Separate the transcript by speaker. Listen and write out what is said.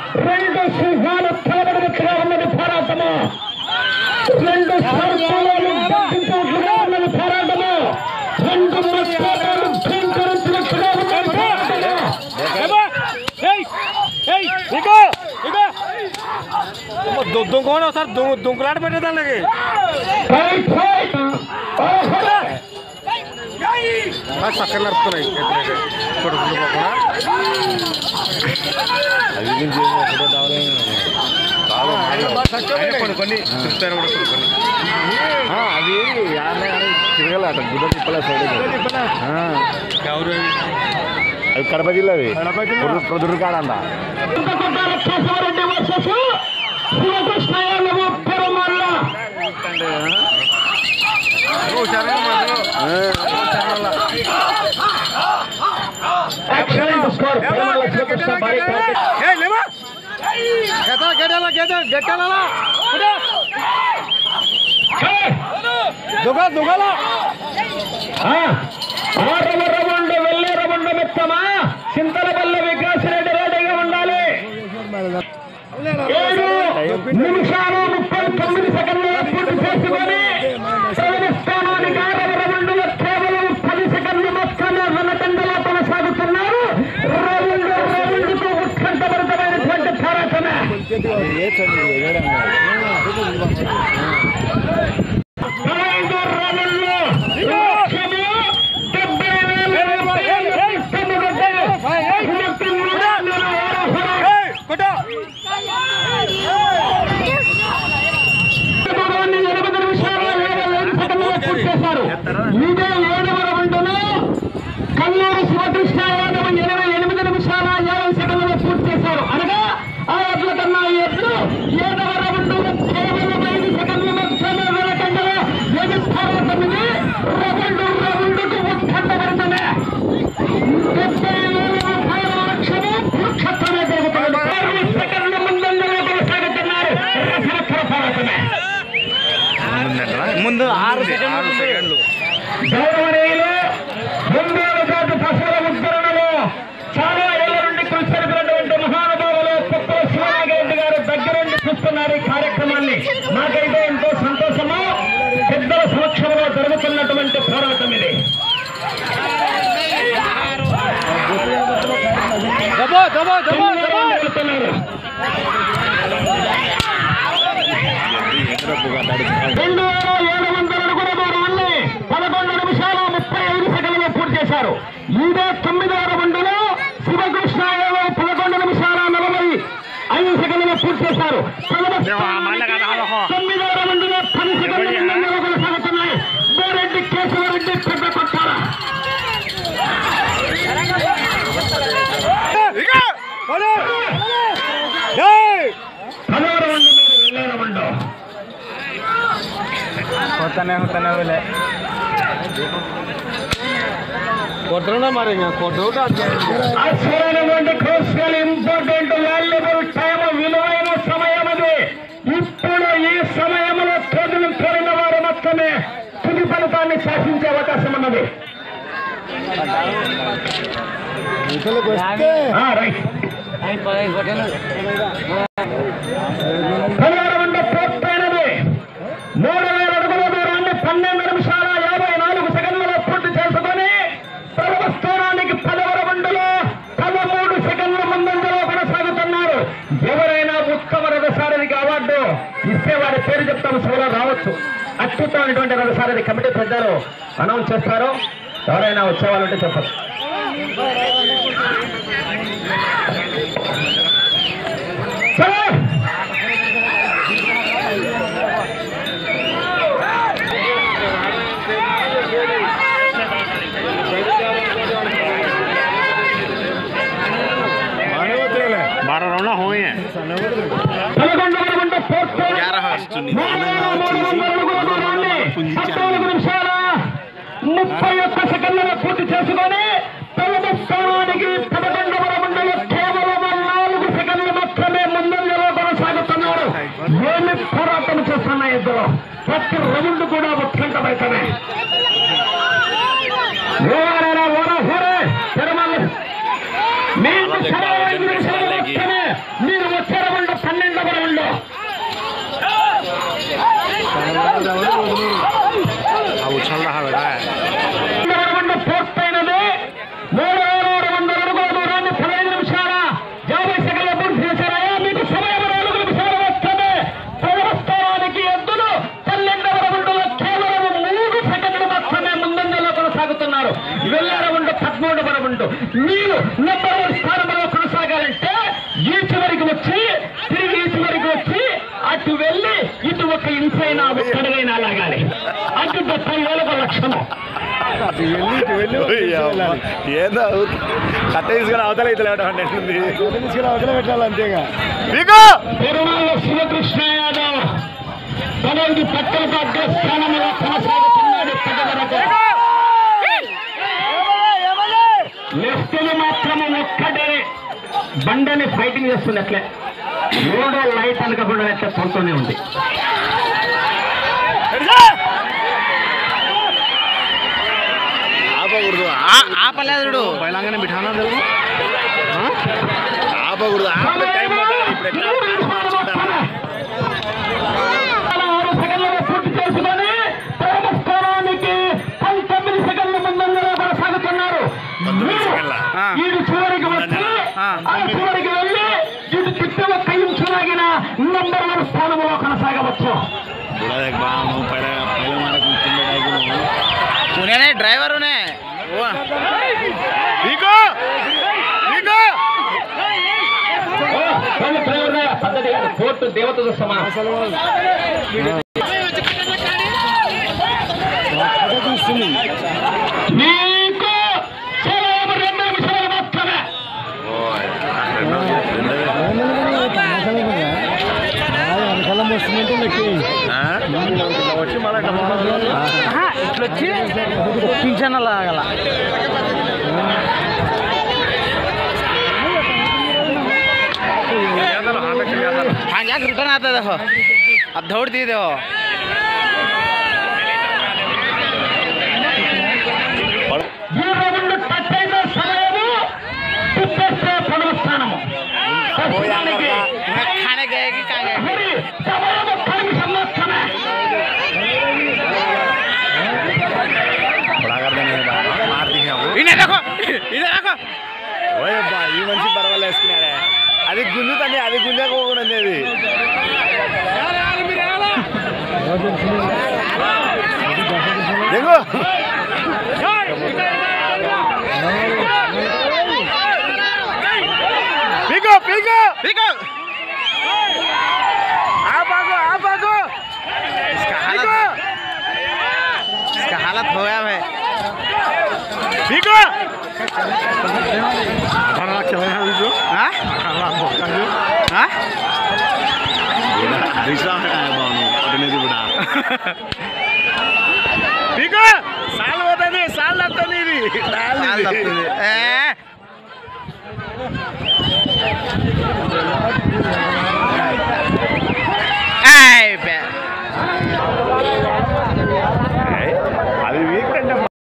Speaker 1: రెండు సింహాలు తలబడినట్టుగా ఉన్నది పోరాటము రెండు సర్పాలను గర్జించినట్లుగా ఉన్నది పోరాటము రెండు మత్స్యాలు భీకరించినట్టుగా ఉన్నది పోరాటము
Speaker 2: దుంకోని ఒకసారి దుంకులాట పెట్టేదానికి
Speaker 1: ఫైట్ ఫైట్ ఓహో
Speaker 2: చక్కగా నడుపుతున్నాయి కొడుకులు కూడా కొన్ని కొన్ని చెప్తాను కూడా కొన్ని కొన్ని
Speaker 3: అది తిరగల అక్కడ గుడ్డ తిప్పలే సైడ్
Speaker 2: ఎవరు
Speaker 3: అది కడప జిల్లాది ప్రొద్దురు కాడంట
Speaker 1: కొట్టాల Keshava Reddy versus Sivakrishna Yadav Perumalla excellent score Perumalla Sivakrishna భారీ టార్గెట్
Speaker 2: దుగా దుగాల
Speaker 1: ఆరవ రౌండ్ వెళ్ళే రౌండ్ మొత్తమా చింతల వల్ల వికాసరెడ్డి రెడ్డిగా ఉండాలి ఏడు నిమిషాలు ముప్పై తొమ్మిది సెకండ్లు పూర్తి చేసుకొని ప్రథమ స్థానానికి ఆరవ రౌండ్లో కేవలం పది సెకండ్లు మాత్రమే వెనకండలా కొనసాగుతున్నారు రౌండ్ రౌండ్కు ఉత్కంఠభరితమైనటువంటి పోరాటమే ఐదు రౌండ్లు లక్ష్యము డెబ్బై వేల రూపాయలు ఇస్తున్నదంటే మొత్తం మూడు వందల దూరాన్ని ఎనిమిది నిమిషాలు ఏడు ఐదు సెకండ్లలో పూర్తి చేశారు ఇదే ఏడవ రౌండ్ను కల్లూరు శివకృష్ణ యాదవ్ ఎనభై ఎనిమిది నిమిషాల యాభై సెకండ్లలో పూర్తి చేశారు అనగా ఆ ఎడ్ల కన్నా ఈ ఎడ్లు ఏడవ రౌండ్ కేవలం ఐదు సెకండ్ల మాత్రమే వెనకండలో ఎదుర్కోవాలి తొమ్మిది రౌండ్ రౌండ్కు ఉత్కంఠభరితమే డెబ్బై వేల రూపాయల లక్ష్యము వృక్షత్వమే జరుగుతుంది ఆరు సెకండ్ల ముందంజలో కొనసాగుతున్నారు రసవత్తర పోరాటమే
Speaker 2: ముందు ఆరు సెకండ్లు సెకండ్లు
Speaker 1: గౌరవనీయులు ముందేలు జాతి పశువుల ఉద్ధరణలో చాలా ఏళ్ల నుండి కొనసాగుతున్నటువంటి మహానుభావులు కుప్పల శివనాగరెడ్డి గారు దగ్గరుండి చూస్తున్నారు ఈ కార్యక్రమాన్ని నాకైతే ఎంతో సంతోషము పెద్దల సమక్షంలో జరుగుతున్నటువంటి పోరాటం ఇది
Speaker 2: దబో దబో దబో దబో
Speaker 1: జరుగుతున్నారు. రెండు వేల ఏడు వందల అడుగుల దూరాన్ని పదకొండు నిమిషాలు ముప్పై ఐదు సెకండ్లలో పూర్తి చేశారు ఇదే తొమ్మిదవ రౌండ్లో శివకృష్ణ యాదవ్ పదకొండు నిమిషాల నలభై ఐదు సెకండ్లలో పూర్తి చేశారు ప్రథమ స్థానానికి తొమ్మిదవ రౌండ్లో పది సెకండ్ల ముందంజలో కొనసాగుతున్నాయి బోరెడ్డి కేశవరెడ్డి పెద్ద కొట్టాల పదవ రౌండ్ మీరు వెళ్ళే రౌండ్
Speaker 2: కొత్తనే కొత్తనే వెళ్ళే కొడుతున్నా మరి ఇంకా కొట్టు
Speaker 1: అసలైనటువంటి క్రూషియల్ ఇంపార్టెంట్ వాల్యుబుల్ టైం విలువైన సమయం అది ఇప్పుడు ఈ సమయంలో తోడును కోరిన వారు మాత్రమే తుది ఫలితాన్ని శాసించే అవకాశం ఉన్నది ఆ, రైట్ పదహారు పూర్తయినది మూడు వేల అడుగుల దూరాన్ని పన్నెండు నిమిషాల యాభై నాలుగు సెకండ్లలో పూర్తి చేసుకొని ప్రథమ స్థానానికి పదవ రౌండ్లో పదమూడు సెకండ్ల ముందంజలో కొనసాగుతున్నారు ఎవరైనా ఉత్తమ రథసారథికి అవార్డు ఇస్తే వారి పేరు చెప్తాము సభలో రావచ్చు అత్యుత్తమైనటువంటి రథసారథి కమిటీ పెద్దలు అనౌన్స్ చేస్తారు ఎవరైనా వచ్చేవాళ్ళంటే చెప్పచ్చు సార్
Speaker 2: बारह रौना हुए हैं
Speaker 1: పదకొండు వరకుంటే పూర్తయిన పద్నాలుగు నిమిషాల ముప్పై ఒక్క సెకండ్లలో పూర్తి చేసుకొని ప్రథమ స్థానానికి పదకొండవ రౌండ్లో కేవలం నాలుగు సెకండ్లు మాత్రమే ముందంజలో కొనసాగుతున్నారు ఏమి పోరాటం చేస్తున్న ఇద్దరు ప్రతి రౌండ్ కూడా ఉత్కంఠమైతమే ఓరా ఓరా హోరే తిరుమల మీకు సరైన ఐదు నిమిషాలు మాత్రమే మీరు లక్ష్యము
Speaker 3: ఏందో కట్ట తీసుకుని అవతల ఇతల తీసుకుని అవతల పెట్టాలి అంతేగా
Speaker 1: తిరుమల శివకృష్ణ యాదవ్ పదవి పక్కలకు అగ్రస్థానంలో కొనసాగుతున్నాడు పదవరకు లెఫ్ట్ని మాత్రము ఒక్కటే బండని ఫైటింగ్ చేస్తున్నట్లే మూడో లైట్ అనకుండా పోతూనే ఉంది
Speaker 3: ఆపకూడదు
Speaker 2: ఆపలేదు
Speaker 3: బయలాగానే బిఠానా తెలుగు ఆపకూడదు ఆపే టైం పట్టాలి ఇప్పుడు ఎట్లా మార్చుకుంటారా
Speaker 1: ఆరు సెకండ్లలో పూర్తి చేసుకొని ప్రథమ స్థానానికి పంతొమ్మిది సెకండ్ల ముందంజలో కొనసాగుతున్నారు
Speaker 3: పంతొమ్మిది సెకండ్ల.
Speaker 1: ఇటు చివరికి వచ్చి ఆ చివరికి వెళ్ళి ఇటు తిప్పి ఒక్క ఇంచు లాగిన నంబర్ వన్ స్థానంలో కొనసాగవచ్చు
Speaker 3: बुरा देख बा हम पहले पहले हमारा कुछ में डाल दूं
Speaker 2: पुणे ड्राइवर ने
Speaker 3: ठीक हो ठीक हो
Speaker 1: ఓ, వాళ్ళు డ్రైవర్గా పద్ధతి కాదు కోర్టు దేవతతో సమానం మీకు కేవలం రెండు నిమిషాలు మాత్రమే
Speaker 3: వచ్చి మళ్ళీ
Speaker 2: ఇట్లా వచ్చి పింఛన్ లాగల हाँ जाके रिटर्न आता देखो अब दौड़ दिए देखो
Speaker 1: ఈ రౌండ్ టచ్ అయిన సమయము తిప్పేస్తే పదవ స్థానము ప్రస్తుతానికి
Speaker 2: खाने गए कि कहाँ गए
Speaker 1: మరి సమయం ఒక్క నిమిషం మాత్రమే
Speaker 3: बड़ा कर देंगे मार दिखे हम
Speaker 2: इन्हें देखो इधर देखो
Speaker 3: ఓయ్ అబ్బా ఈ మనిషి పర్వాలేదు వేసుకున్నాడే అది గుంజుతండి అది గుంజకోకుండా అది దిగు పీకో పీకో
Speaker 2: देखो
Speaker 3: ఆపాకు ఆపాకు
Speaker 2: इसका हालत इसका हालत हो गया भाई
Speaker 3: పీకో
Speaker 2: हाँ हाँ
Speaker 3: दूसरा हटाया बानु अपने से बड़ा पीको साल होता नहीं साल लगता नहीं री
Speaker 2: हाल
Speaker 3: डाल
Speaker 2: लगता है ए